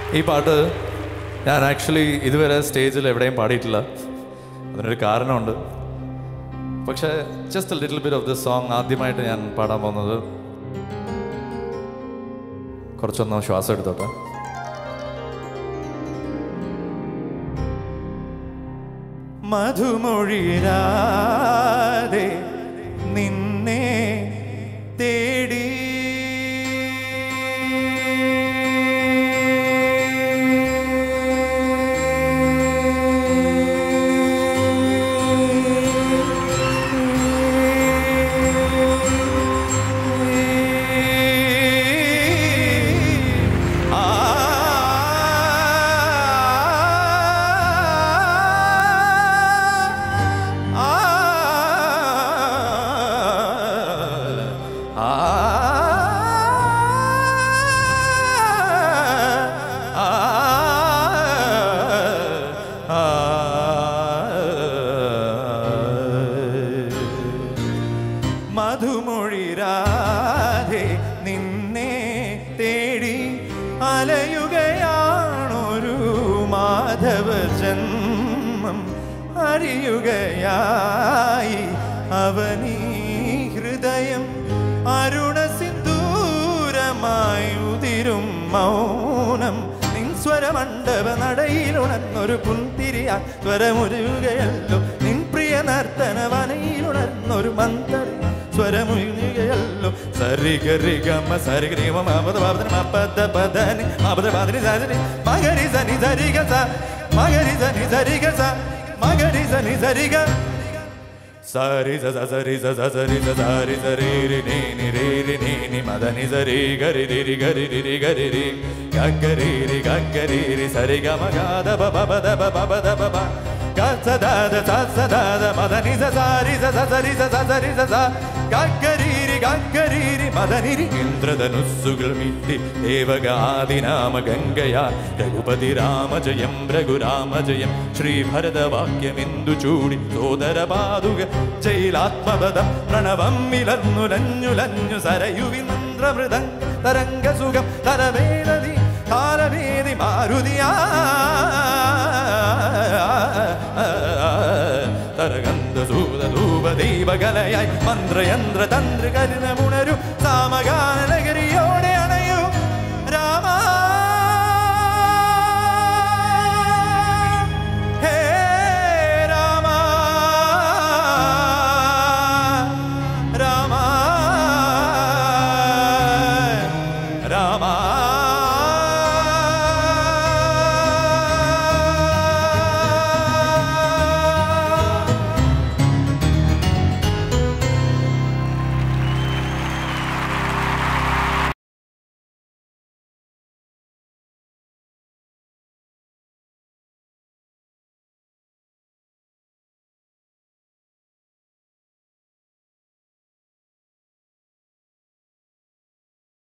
ഈ പാട്ട് ഞാൻ ആക്ച്വലി ഇതുവരെ സ്റ്റേജിൽ എവിടെയും പാടിയിട്ടില്ല അതിനൊരു കാരണമുണ്ട് പക്ഷേ just little bit of this song ആദ്യമായിട്ട് ഞാൻ പാടാൻ പോകുന്നത് കുറച്ചൊന്ന് ശ്വാസം എടുത്തോട്ടെ മധുമൊഴിരാതെ നിന്നെ തേടി മധുമൊഴിരാതെ നിന്നെ തേടി അലയുകയാണൊരു മാധവ ജന്മം അറിയുകയായി അവനീ ഹൃദയം അരുണ സിന്ദൂരമായി ഉതിരും മൗനം നിൻ സ്വരമണ്ഡപ നടയിലുണർന്നൊരു പുന്തിരിയാ സ്വരമുരുകയല്ലോ നിൻ പ്രിയ നർത്തന വനയിലുണർന്നൊരു മന്ത്രി സ്വരമുരുകയല്ലോ സരി ഗരി ഗമ സരി ഗരി ഗമ മപദ പദന മപദ പദനി മപദ പദനി സരി മഗരി സനി സരി ഗ സ മഗരി സനി സരി ഗ സ മഗരി സനി സരി ഗ സരി സ സ സരി സ സ സരി സ സരി സരി രി നി നി രി രി നി നി മദ നി സരി ഗരി രി രി ഗരി രി രി ഗരി രി ഗഗരി രി ഗഗരി രി സരി ഗ മ ഗ ദ ബ ബ ബ ദ ബ ബ ബ ദ ബ ബ ഗ സ ദ ദ സ സ ദ ദ മദ നി സ സരി സ സ സരി സ സ സരി സ സ ഗഗരി രി ഗഗരി രി മദ നി രി ഇന്ദ്രധനുസ്സുകൾ മിട്ടി ദേവഗാദിനാമ ഗംഗയാ രഘുപതി രാമ ജയം രഘുരാമ ജയം ശ്രീഭരതവാക്യമിന്ദു ചൂടി സോദര പാതുക ജയിലാത്മപദം പ്രണവം മിലർന്നുലഞ്ഞുലഞ്ഞു സരയുവിന്ദ്രമൃതം തരംഗ സുഖം തരവേദതി കാലവേദി മാരുതിയാ തരഗന്ധ സൂത ധൂപ ദൈവകലയായി മന്ത്രയന്ത്ര തന്ത്ര കരിനമുഴ